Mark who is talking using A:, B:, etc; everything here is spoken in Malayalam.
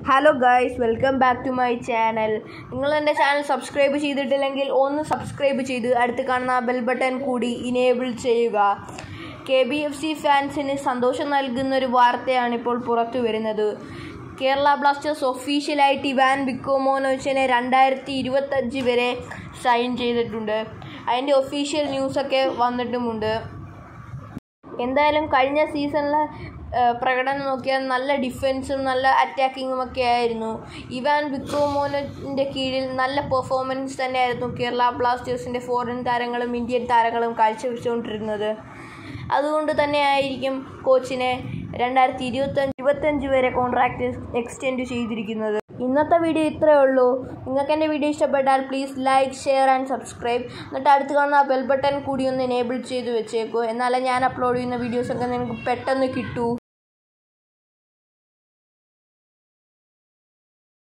A: hello guys welcome back to my channel നിങ്ങൾ എൻ്റെ ചാനൽ സബ്സ്ക്രൈബ് ചെയ്തിട്ടില്ലെങ്കിൽ ഒന്ന് സബ്സ്ക്രൈബ് ചെയ്ത് അടുത്ത് കാണുന്ന ബെൽ ബട്ടൺ കൂടി ഇനേബിൾ ചെയ്യുക കെ ബി എഫ് സി ഫാൻസിന് സന്തോഷം നൽകുന്ന ഒരു വാർത്തയാണ് ഇപ്പോൾ പുറത്തു വരുന്നത് കേരള ബ്ലാസ്റ്റേഴ്സ് ഒഫീഷ്യലായിട്ട് ഇവാൻ ബിക്കോമോനോച്ചിനെ രണ്ടായിരത്തി ഇരുപത്തഞ്ച് വരെ സൈൻ ചെയ്തിട്ടുണ്ട് അതിൻ്റെ ഒഫീഷ്യൽ ന്യൂസൊക്കെ വന്നിട്ടുമുണ്ട് എന്തായാലും കഴിഞ്ഞ സീസണിലെ പ്രകടനം നോക്കിയാൽ നല്ല ഡിഫൻസും നല്ല അറ്റാക്കിങ്ങും ഒക്കെ ആയിരുന്നു ഇവാൻ വിക്രോമോനിൻ്റെ കീഴിൽ നല്ല പെർഫോമൻസ് തന്നെയായിരുന്നു കേരള ബ്ലാസ്റ്റേഴ്സിൻ്റെ ഫോറിൻ താരങ്ങളും ഇന്ത്യൻ താരങ്ങളും കാഴ്ചവെച്ചുകൊണ്ടിരുന്നത് അതുകൊണ്ട് തന്നെ ആയിരിക്കും കോച്ചിനെ രണ്ടായിരത്തി ഇരുപത്തഞ്ച് ഇരുപത്തഞ്ച് വരെ കോൺട്രാക്റ്റ് എക്സ്റ്റെൻഡ് ചെയ്തിരിക്കുന്നത് ഇന്നത്തെ വീഡിയോ ഇത്രയേ ഉള്ളൂ നിങ്ങൾക്ക് എൻ്റെ വീഡിയോ ഇഷ്ടപ്പെട്ടാൽ please like share and subscribe എന്നിട്ട് അടുത്ത് കാണുന്ന ബെൽ ബട്ടൺ കൂടി ഒന്ന് എനേബിൾ ചെയ്ത് വെച്ചേക്കൂ എന്നാലേ ഞാൻ അപ്ലോഡ് ചെയ്യുന്ന വീഡിയോസൊക്കെ നിങ്ങൾക്ക് പെട്ടെന്ന് കിട്ടൂ